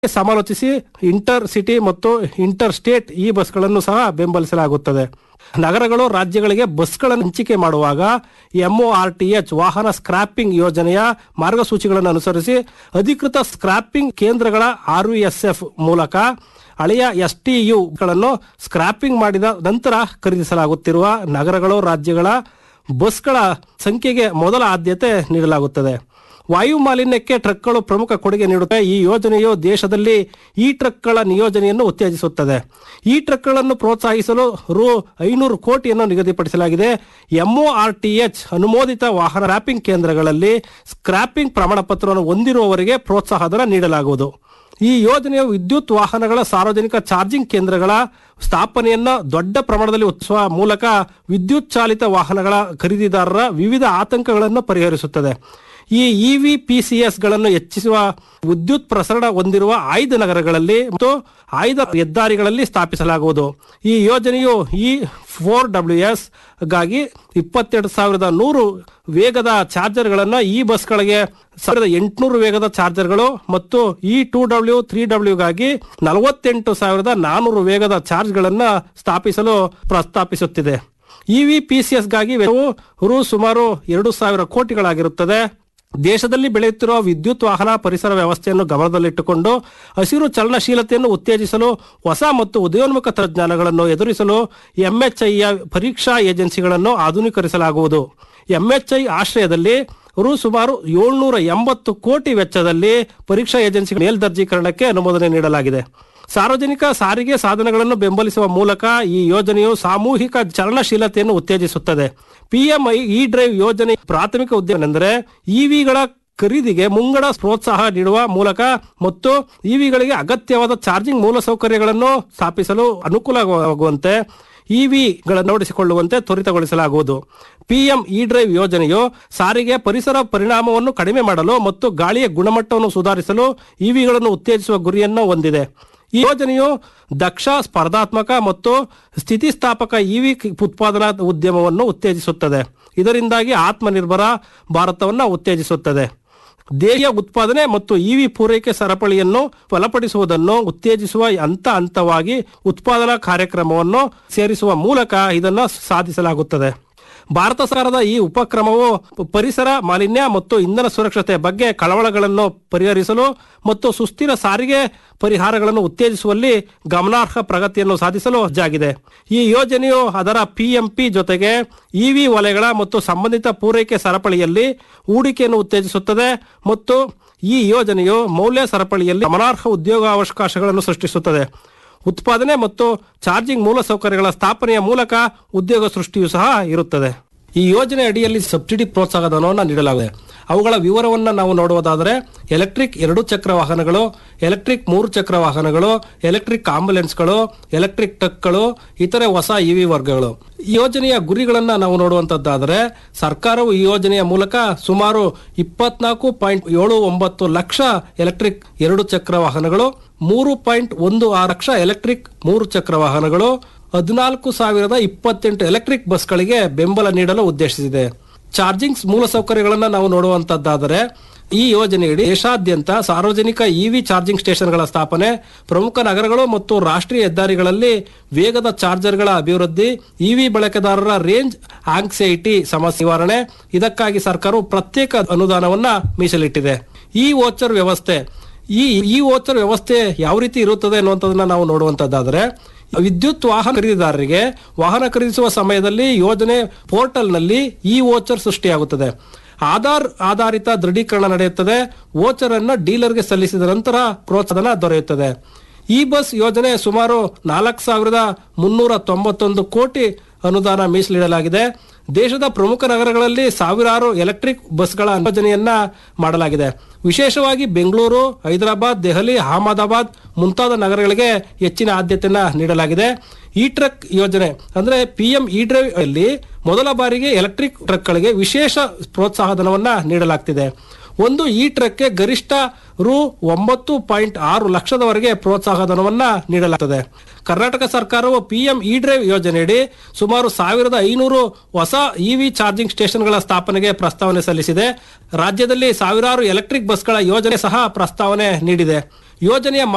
ಸಮಾಲೋಚಿಸಿ inter city ಮತ್ತು inter state ಈ ಬಸ್ಗಳನ್ನು ಸಹ ಬೆಂಬಲಿಸಲಾಗುತ್ತದೆ ನಗರಗಳು ರಾಜ್ಯಗಳಿಗೆ ಬಸ್ಗಳನ್ನು ಹಂಚಿಕೆ ಮಾಡುವಾಗ ಎಂಒಆರ್ಟಿಎಚ್ ವಾಹನ ಸ್ಕ್ರಾಪಿಂಗ್ ಯೋಜನೆಯ ಮಾರ್ಗಸೂಚಿಗಳನ್ನು ಅನುಸರಿಸಿ ಅಧಿಕೃತ ಸ್ಕ್ರಾಪಿಂಗ್ ಕೇಂದ್ರಗಳ ಆರ್ವಿಎಸ್ಎಫ್ ಮೂಲಕ ಹಳೆಯ ಎಸ್ಟಿಯುಗಳನ್ನು ಸ್ಕ್ರಾಪಿಂಗ್ ಮಾಡಿದ ನಂತರ ಖರೀದಿಸಲಾಗುತ್ತಿರುವ ನಗರಗಳು ರಾಜ್ಯಗಳ ಬಸ್ಗಳ ಸಂಖ್ಯೆಗೆ ಮೊದಲ ಆದ್ಯತೆ ನೀಡಲಾಗುತ್ತದೆ ವಾಯು ಮಾಲಿನ್ಯಕ್ಕೆ ಟ್ರಕ್ಗಳು ಪ್ರಮುಖ ಕೊಡುಗೆ ನೀಡುತ್ತೆ ಈ ಯೋಜನೆಯು ದೇಶದಲ್ಲಿ ಈ ಟ್ರಕ್ಗಳ ನಿಯೋಜನೆಯನ್ನು ಉತ್ತೇಜಿಸುತ್ತದೆ ಈ ಟ್ರಕ್ಗಳನ್ನು ಪ್ರೋತ್ಸಾಹಿಸಲು ರು ಐನೂರು ಕೋಟಿಯನ್ನು ನಿಗದಿಪಡಿಸಲಾಗಿದೆ ಎಂಒಆರ್ಟಿಎಚ್ ಅನುಮೋದಿತ ವಾಹನ ರ್ಯಾಪಿಂಗ್ ಕೇಂದ್ರಗಳಲ್ಲಿ ಸ್ಕ್ರಾಪಿಂಗ್ ಪ್ರಮಾಣ ಪತ್ರವನ್ನು ಹೊಂದಿರುವವರಿಗೆ ಪ್ರೋತ್ಸಾಹಧನ ನೀಡಲಾಗುವುದು ಈ ಯೋಜನೆಯು ವಿದ್ಯುತ್ ವಾಹನಗಳ ಸಾರ್ವಜನಿಕ ಚಾರ್ಜಿಂಗ್ ಕೇಂದ್ರಗಳ ಸ್ಥಾಪನೆಯನ್ನ ದೊಡ್ಡ ಪ್ರಮಾಣದಲ್ಲಿ ಉತ್ಸುವ ಮೂಲಕ ವಿದ್ಯುತ್ ಚಾಲಿತ ವಾಹನಗಳ ಖರೀದಿದಾರರ ವಿವಿಧ ಆತಂಕಗಳನ್ನು ಪರಿಹರಿಸುತ್ತದೆ ಈ ಇವಿ ಪಿಸಿಎಸ್ ಗಳನ್ನು ಹೆಚ್ಚಿಸುವ ವಿದ್ಯುತ್ ಪ್ರಸರಣ ಹೊಂದಿರುವ ಆಯ್ದ ನಗರಗಳಲ್ಲಿ ಮತ್ತು ಆಯ್ದ ಹೆದ್ದಾರಿಗಳಲ್ಲಿ ಸ್ಥಾಪಿಸಲಾಗುವುದು ಈ ಯೋಜನೆಯು ಈ ಫೋರ್ ಡಬ್ಲ್ಯೂ ಎಸ್ ಗಾಗಿ ಇಪ್ಪತ್ತೆರಡು ಸಾವಿರದ ನೂರು ವೇಗದ ಚಾರ್ಜರ್ಗಳನ್ನು ಈ ಬಸ್ಗಳಿಗೆ ಸಾವಿರದ ಎಂಟುನೂರು ವೇಗದ ಚಾರ್ಜರ್ಗಳು ಮತ್ತು ಈ ಟೂ ಡಬ್ಲ್ಯೂ ತ್ರೀ ಡಬ್ಲ್ಯೂಗಾಗಿ ನಲವತ್ತೆಂಟು ಸಾವಿರದ ನಾನೂರು ವೇಗದ ಚಾರ್ಜ್ಗಳನ್ನು ಸ್ಥಾಪಿಸಲು ಪ್ರಸ್ತಾಪಿಸುತ್ತಿದೆ ಇವಿ ಪಿಸಿಎಸ್ಗಾಗಿ ವೆಚ್ಚವು ರು ಸುಮಾರು ಎರಡು ಸಾವಿರ ಕೋಟಿಗಳಾಗಿರುತ್ತದೆ ದೇಶದಲ್ಲಿ ಬೆಳೆಯುತ್ತಿರುವ ವಿದ್ಯುತ್ ವಾಹನ ಪರಿಸರ ವ್ಯವಸ್ಥೆಯನ್ನು ಗಮನದಲ್ಲಿಟ್ಟುಕೊಂಡು ಹಸಿರು ಚಲನಶೀಲತೆಯನ್ನು ಉತ್ತೇಜಿಸಲು ಹೊಸ ಮತ್ತು ಉದಯೋನ್ಮುಖ ತಂತ್ರಜ್ಞಾನಗಳನ್ನು ಎದುರಿಸಲು ಎಂಎಚ್ಐಯ ಪರೀಕ್ಷಾ ಏಜೆನ್ಸಿಗಳನ್ನು ಆಧುನೀಕರಿಸಲಾಗುವುದು ಎಂಎಚ್ಐ ಆಶ್ರಯದಲ್ಲಿ ರು ಸುಮಾರು ಏಳ್ನೂರ ಎಂಬತ್ತು ಕೋಟಿ ವೆಚ್ಚದಲ್ಲಿ ಪರೀಕ್ಷಾ ಏಜೆನ್ಸಿ ಮೇಲ್ದರ್ಜೀಕರಣಕ್ಕೆ ಅನುಮೋದನೆ ನೀಡಲಾಗಿದೆ ಸಾರ್ವಜನಿಕ ಸಾರಿಗೆ ಸಾಧನಗಳನ್ನು ಬೆಂಬಲಿಸುವ ಮೂಲಕ ಈ ಯೋಜನೆಯು ಸಾಮೂಹಿಕ ಚಲನಶೀಲತೆಯನ್ನು ಉತ್ತೇಜಿಸುತ್ತದೆ ಪಿಎಂಐ ಇ ಡ್ರೈವ್ ಯೋಜನೆ ಪ್ರಾಥಮಿಕ ಉದ್ದೇಶವೆಂದರೆ ಇವಿಗಳ ಖರೀದಿಗೆ ಮುಂಗಡ ಪ್ರೋತ್ಸಾಹ ನೀಡುವ ಮೂಲಕ ಮತ್ತು ಇವಿಗಳಿಗೆ ಅಗತ್ಯವಾದ ಚಾರ್ಜಿಂಗ್ ಮೂಲಸೌಕರ್ಯಗಳನ್ನು ಸ್ಥಾಪಿಸಲು ಅನುಕೂಲವಾಗುವಂತೆ ಇವಿಗಳನ್ನು ನೋಡಿಸಿಕೊಳ್ಳುವಂತೆ ತ್ವರಿತಗೊಳಿಸಲಾಗುವುದು ಪಿಎಂ ಇ ಡ್ರೈವ್ ಯೋಜನೆಯು ಸಾರಿಗೆ ಪರಿಸರ ಪರಿಣಾಮವನ್ನು ಕಡಿಮೆ ಮಾಡಲು ಮತ್ತು ಗಾಳಿಯ ಗುಣಮಟ್ಟವನ್ನು ಸುಧಾರಿಸಲು ಇವಿಗಳನ್ನು ಉತ್ತೇಜಿಸುವ ಗುರಿಯನ್ನು ಹೊಂದಿದೆ ಈ ಯೋಜನೆಯು ದಕ್ಷ ಸ್ಪರ್ಧಾತ್ಮಕ ಮತ್ತು ಸ್ಥಿತಿಸ್ಥಾಪಕ ಇವಿ ಉತ್ಪಾದನಾ ಉದ್ಯಮವನ್ನು ಉತ್ತೇಜಿಸುತ್ತದೆ ಇದರಿಂದಾಗಿ ಆತ್ಮನಿರ್ಭರ ಭಾರತವನ್ನು ಉತ್ತೇಜಿಸುತ್ತದೆ ದೇಶೀಯ ಉತ್ಪಾದನೆ ಮತ್ತು ಇವಿ ಪೂರೈಕೆ ಸರಪಳಿಯನ್ನು ಬಲಪಡಿಸುವುದನ್ನು ಉತ್ತೇಜಿಸುವ ಹಂತ ಹಂತವಾಗಿ ಉತ್ಪಾದನಾ ಕಾರ್ಯಕ್ರಮವನ್ನು ಸೇರಿಸುವ ಮೂಲಕ ಇದನ್ನು ಸಾಧಿಸಲಾಗುತ್ತದೆ ಭಾರತ ಸರ್ಕಾರದ ಈ ಉಪಕ್ರಮವು ಪರಿಸರ ಮಾಲಿನ್ಯ ಮತ್ತು ಇಂಧನ ಸುರಕ್ಷತೆ ಬಗ್ಗೆ ಕಳವಳಗಳನ್ನು ಪರಿಹರಿಸಲು ಮತ್ತು ಸುಸ್ಥಿರ ಸಾರಿಗೆ ಪರಿಹಾರಗಳನ್ನು ಉತ್ತೇಜಿಸುವಲ್ಲಿ ಗಮನಾರ್ಹ ಪ್ರಗತಿಯನ್ನು ಸಾಧಿಸಲು ಸಜ್ಜಾಗಿದೆ ಈ ಯೋಜನೆಯು ಅದರ ಪಿಎಂಪಿ ಜೊತೆಗೆ ಇವಿ ವಲಯಗಳ ಮತ್ತು ಸಂಬಂಧಿತ ಪೂರೈಕೆ ಸರಪಳಿಯಲ್ಲಿ ಹೂಡಿಕೆಯನ್ನು ಉತ್ತೇಜಿಸುತ್ತದೆ ಮತ್ತು ಈ ಯೋಜನೆಯು ಮೌಲ್ಯ ಸರಪಳಿಯಲ್ಲಿ ಗಮನಾರ್ಹ ಉದ್ಯೋಗಾವಕಾಶಗಳನ್ನು ಸೃಷ್ಟಿಸುತ್ತದೆ ಉತ್ಪಾದನೆ ಮತ್ತು ಚಾರ್ಜಿಂಗ್ ಮೂಲಸೌಕರ್ಯಗಳ ಸ್ಥಾಪನೆಯ ಮೂಲಕ ಉದ್ಯೋಗ ಸೃಷ್ಟಿಯೂ ಸಹ ಇರುತ್ತದೆ ಈ ಯೋಜನೆ ಅಡಿಯಲ್ಲಿ ಸಬ್ಸಿಡಿ ಪ್ರೋತ್ಸಾಹ ಧನವನ್ನು ನೀಡಲಾಗಿದೆ ಅವುಗಳ ವಿವರವನ್ನ ನಾವು ನೋಡುವುದಾದರೆ ಎಲೆಕ್ಟ್ರಿಕ್ ಎರಡು ಚಕ್ರ ವಾಹನಗಳು ಎಲೆಕ್ಟ್ರಿಕ್ ಮೂರು ಚಕ್ರ ವಾಹನಗಳು ಎಲೆಕ್ಟ್ರಿಕ್ ಆಂಬುಲೆನ್ಸ್ಗಳು ಎಲೆಕ್ಟ್ರಿಕ್ ಟ್ರಕ್ಗಳು ಇತರೆ ಹೊಸ ಇವಿ ವರ್ಗಗಳು ಈ ಯೋಜನೆಯ ಗುರಿಗಳನ್ನ ನಾವು ನೋಡುವಂತದ್ದಾದರೆ ಸರ್ಕಾರವು ಈ ಯೋಜನೆಯ ಮೂಲಕ ಸುಮಾರು ಇಪ್ಪತ್ನಾಲ್ಕು ಪಾಯಿಂಟ್ ಏಳು ಒಂಬತ್ತು ಲಕ್ಷ ಎಲೆಕ್ಟ್ರಿಕ್ ಎರಡು ಚಕ್ರ ವಾಹನಗಳು ಮೂರು ಪಾಯಿಂಟ್ ಒಂದು ಆರು ಲಕ್ಷ ಎಲೆಕ್ಟ್ರಿಕ್ ಮೂರು ಚಕ್ರ ವಾಹನಗಳು ಹದಿನಾಲ್ಕು ಸಾವಿರದ ಇಪ್ಪತ್ತೆಂಟು ಎಲೆಕ್ಟ್ರಿಕ್ ಬಸ್ಗಳಿಗೆ ಬೆಂಬಲ ನೀಡಲು ಉದ್ದೇಶಿಸಿದೆ ಚಾರ್ಜಿಂಗ್ ಮೂಲಸೌಕರ್ಯಗಳನ್ನು ನಾವು ನೋಡುವಂತದ್ದಾದರೆ ಈ ಯೋಜನೆಯಡಿ ದೇಶಾದ್ಯಂತ ಸಾರ್ವಜನಿಕ ಇವಿ ಚಾರ್ಜಿಂಗ್ ಸ್ಟೇಷನ್ಗಳ ಸ್ಥಾಪನೆ ಪ್ರಮುಖ ನಗರಗಳು ಮತ್ತು ರಾಷ್ಟ್ರೀಯ ಹೆದ್ದಾರಿಗಳಲ್ಲಿ ವೇಗದ ಚಾರ್ಜರ್ಗಳ ಅಭಿವೃದ್ಧಿ ಇವಿ ಬಳಕೆದಾರರ ರೇಂಜ್ ಆಂಕ್ಸೈಟಿ ಸಮಸ್ಯೆ ನಿವಾರಣೆ ಇದಕ್ಕಾಗಿ ಸರ್ಕಾರವು ಪ್ರತ್ಯೇಕ ಅನುದಾನವನ್ನ ಮೀಸಲಿಟ್ಟಿದೆ ಈ ವೋಚರ್ ವ್ಯವಸ್ಥೆ ಈ ಈ ವೋಚರ್ ವ್ಯವಸ್ಥೆ ಯಾವ ರೀತಿ ಇರುತ್ತದೆ ಅನ್ನುವಂಥದ್ದನ್ನ ನಾವು ನೋಡುವಂತದ್ದಾದ್ರೆ ವಿದ್ಯುತ್ ವಾಹನ ಖರೀದಿದಾರರಿಗೆ ವಾಹನ ಖರೀದಿಸುವ ಸಮಯದಲ್ಲಿ ಯೋಜನೆ ಪೋರ್ಟಲ್ನಲ್ಲಿ ಈ ವೋಚರ್ ಸೃಷ್ಟಿಯಾಗುತ್ತದೆ ಆಧಾರ್ ಆಧಾರಿತ ದೃಢೀಕರಣ ನಡೆಯುತ್ತದೆ ವೋಚರ್ ಅನ್ನು ಡೀಲರ್ಗೆ ಸಲ್ಲಿಸಿದ ನಂತರ ಪ್ರೋತ್ಸಾಹನ ದೊರೆಯುತ್ತದೆ ಈ ಬಸ್ ಯೋಜನೆ ಸುಮಾರು ನಾಲ್ಕು ಸಾವಿರದ ಮುನ್ನೂರ ತೊಂಬತ್ತೊಂದು ಕೋಟಿ ಅನುದಾನ ಮೀಸಲಿಡಲಾಗಿದೆ ದೇಶದ ಪ್ರಮುಖ ನಗರಗಳಲ್ಲಿ ಸಾವಿರಾರು ಎಲೆಕ್ಟ್ರಿಕ್ ಬಸ್ಗಳ ಯೋಜನೆಯನ್ನ ಮಾಡಲಾಗಿದೆ ವಿಶೇಷವಾಗಿ ಬೆಂಗಳೂರು ಹೈದರಾಬಾದ್ ದೆಹಲಿ ಅಹಮದಾಬಾದ್ ಮುಂತಾದ ನಗರಗಳಿಗೆ ಹೆಚ್ಚಿನ ಆದ್ಯತೆಯನ್ನ ನೀಡಲಾಗಿದೆ ಈ ಟ್ರಕ್ ಯೋಜನೆ ಅಂದ್ರೆ ಪಿಎಂ ಇ ಡ್ರೈವ್ ಅಲ್ಲಿ ಮೊದಲ ಬಾರಿಗೆ ಎಲೆಕ್ಟ್ರಿಕ್ ಟ್ರಕ್ಗಳಿಗೆ ವಿಶೇಷ ಪ್ರೋತ್ಸಾಹಧನವನ್ನ ನೀಡಲಾಗ್ತಿದೆ ಒಂದು ಈ ಟ್ರಕ್ಗೆ ಗರಿಷ್ಠ ರು ಒಂಬತ್ತು ಪಾಯಿಂಟ್ ಆರು ಲಕ್ಷದವರೆಗೆ ಪ್ರೋತ್ಸಾಹಧನವನ್ನ ನೀಡಲಾಗುತ್ತದೆ ಕರ್ನಾಟಕ ಸರ್ಕಾರವು ಪಿಎಂ ಇ ಡ್ರೈವ್ ಯೋಜನೆಯಡಿ ಸುಮಾರು ಸಾವಿರದ ಐನೂರು ಹೊಸ ಇವಿ ಚಾರ್ಜಿಂಗ್ ಸ್ಟೇಷನ್ಗಳ ಸ್ಥಾಪನೆಗೆ ಪ್ರಸ್ತಾವನೆ ಸಲ್ಲಿಸಿದೆ ರಾಜ್ಯದಲ್ಲಿ ಸಾವಿರಾರು ಎಲೆಕ್ಟ್ರಿಕ್ ಬಸ್ಗಳ ಯೋಜನೆ ಸಹ ಪ್ರಸ್ತಾವನೆ ನೀಡಿದೆ ಯೋಜನೆಯ